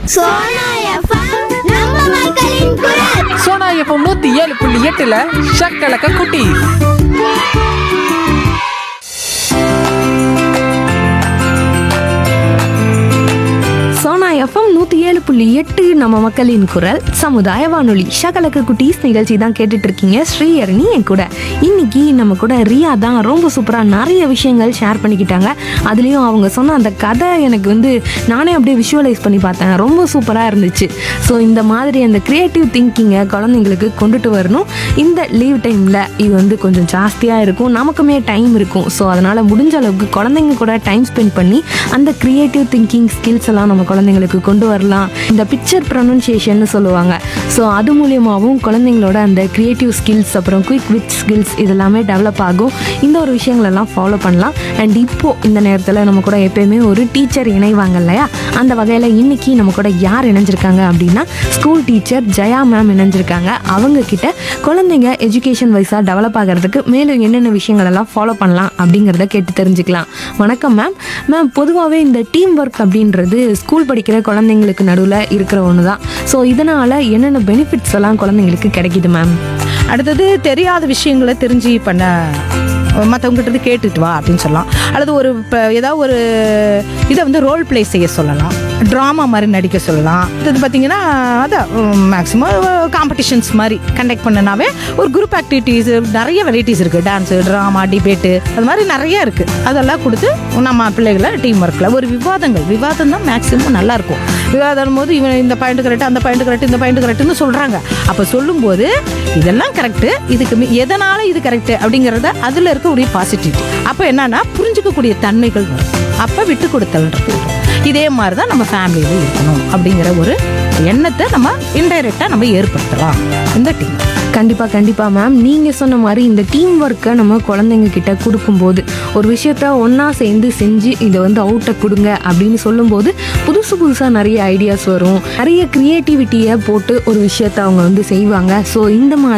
Sona FM நம்ம மக்களின் குரல் சோனா எஃப்எம் நூத்தி ஏழு புள்ளி எட்டுல ஷக்கலக்க குட்டி சோனா எஃப்எம் நூற்றி ஏழு புள்ளி எட்டு நம்ம மக்களின் குரல் சமுதாய வானொலி ஷகலக்கு குட்டீஸ் நிகழ்ச்சி தான் கேட்டுட்டு இருக்கீங்க ஸ்ரீஹரணி என் கூட இன்னைக்கு நம்ம கூட ரியா தான் ரொம்ப சூப்பராக நிறைய விஷயங்கள் ஷேர் பண்ணிக்கிட்டாங்க அதுலேயும் அவங்க சொன்ன அந்த கதை எனக்கு வந்து நானே அப்படியே விஷுவலைஸ் பண்ணி பார்த்தேன் ரொம்ப சூப்பராக இருந்துச்சு ஸோ இந்த மாதிரி அந்த க்ரியேட்டிவ் திங்கிங்கை குழந்தைங்களுக்கு கொண்டுட்டு வரணும் இந்த லீவ் டைமில் இது வந்து கொஞ்சம் ஜாஸ்தியாக இருக்கும் நமக்குமே டைம் இருக்கும் ஸோ அதனால் முடிஞ்ச அளவுக்கு குழந்தைங்க கூட டைம் ஸ்பெண்ட் பண்ணி அந்த க்ரியேட்டிவ் திங்கிங் ஸ்கில்ஸ் எல்லாம் நம்ம குழந்தைங்களுக்கு கொண்டு வரலாம் இந்த பிக்சர் ப்ரொனன்சியேஷன் சொல்லுவாங்க ஸோ அது மூலியமாகவும் குழந்தைங்களோட அந்த க்ரியேட்டிவ் ஸ்கில்ஸ் அப்புறம் குயிக் விட் ஸ்கில்ஸ் இதெல்லாமே டெவலப் ஆகும் இந்த ஒரு விஷயங்களெல்லாம் ஃபாலோ பண்ணலாம் அண்ட் இப்போ இந்த நேரத்தில் நம்ம கூட எப்பயுமே ஒரு டீச்சர் இணைவாங்க இல்லையா அந்த வகையில் இன்னைக்கு நம்ம கூட யார் இணைஞ்சிருக்காங்க அப்படின்னா ஸ்கூல் டீச்சர் ஜெயா மேம் இணைஞ்சிருக்காங்க அவங்க கிட்ட குழந்தைங்க எஜுகேஷன் வைஸாக டெவலப் ஆகிறதுக்கு மேலும் என்னென்ன விஷயங்கள் எல்லாம் ஃபாலோ பண்ணலாம் அப்படிங்கிறத கேட்டு தெரிஞ்சுக்கலாம் வணக்கம் மேம் மேம் பொதுவாகவே இந்த டீம் ஒர்க் அப்படின்றது ஸ்கூல் படிக்கிற குழந்தைங்களுக்கு நடுவில் இருக்கிற ஒன்று தான் ஸோ இதனால் என்னென்ன பெனிஃபிட்ஸ் எல்லாம் குழந்தைங்களுக்கு கிடைக்குது மேம் அடுத்தது தெரியாத விஷயங்களை தெரிஞ்சு பண்ண மற்றவங்ககிட்ட இருந்து கேட்டுட்டு வா அப்படின்னு சொல்லலாம் அல்லது ஒரு இப்போ ஏதாவது ஒரு இதை வந்து ரோல் ப்ளே செய்ய சொல்லலாம் ட்ராமா மாதிரி நடிக்க சொல்லலாம் இது பார்த்தீங்கன்னா அதான் மேக்ஸிமம் காம்படிஷன்ஸ் மாதிரி கண்டக்ட் பண்ணனாவே ஒரு குரூப் ஆக்டிவிட்டீஸ் நிறைய வெரைட்டிஸ் இருக்குது டான்ஸு ட்ராமா டிபேட்டு அது மாதிரி நிறைய இருக்குது அதெல்லாம் கொடுத்து நம்ம பிள்ளைகளை டீம் ஒர்க்கில் ஒரு விவாதங்கள் விவாதம் தான் மேக்ஸிமம் நல்லாயிருக்கும் விவாதம் போது இவன் இந்த பாயிண்ட் கரெக்ட் அந்த பாயிண்ட் கரெக்ட் இந்த பாயிண்ட் கரெக்ட்னு சொல்கிறாங்க அப்போ சொல்லும்போது இதெல்லாம் கரெக்ட் இதுக்கு மி- எதனால இது கரெக்ட் அப்படிங்கறத அதுல இருக்கக்கூடிய பாசிட்டிவிட்டி அப்ப என்னன்னா புரிஞ்சுக்கக்கூடிய தன்மைகள் வரும் அப்ப விட்டு கொடுத்தல்ன்றது வரும். இதே மாதிரி தான் நம்ம ஃபேமிலியில இருக்கணும் அப்படிங்கிற ஒரு எண்ணத்தை நம்ம இன்டைரக்டா நம்ம ஏற்படுத்தலாம் இந்த டீம் கண்டிப்பாக கண்டிப்பாக மேம் நீங்கள் சொன்ன மாதிரி இந்த டீம் ஒர்க்கை நம்ம குழந்தைங்க கிட்ட கொடுக்கும்போது ஒரு விஷயத்த ஒன்றா சேர்ந்து செஞ்சு இதை வந்து அவுட்டை கொடுங்க அப்படின்னு சொல்லும்போது புதுசு புதுசாக நிறைய ஐடியாஸ் வரும் நிறைய க்ரியேட்டிவிட்டியை போட்டு ஒரு விஷயத்த அவங்க வந்து செய்வாங்க ஸோ இந்த மாதிரி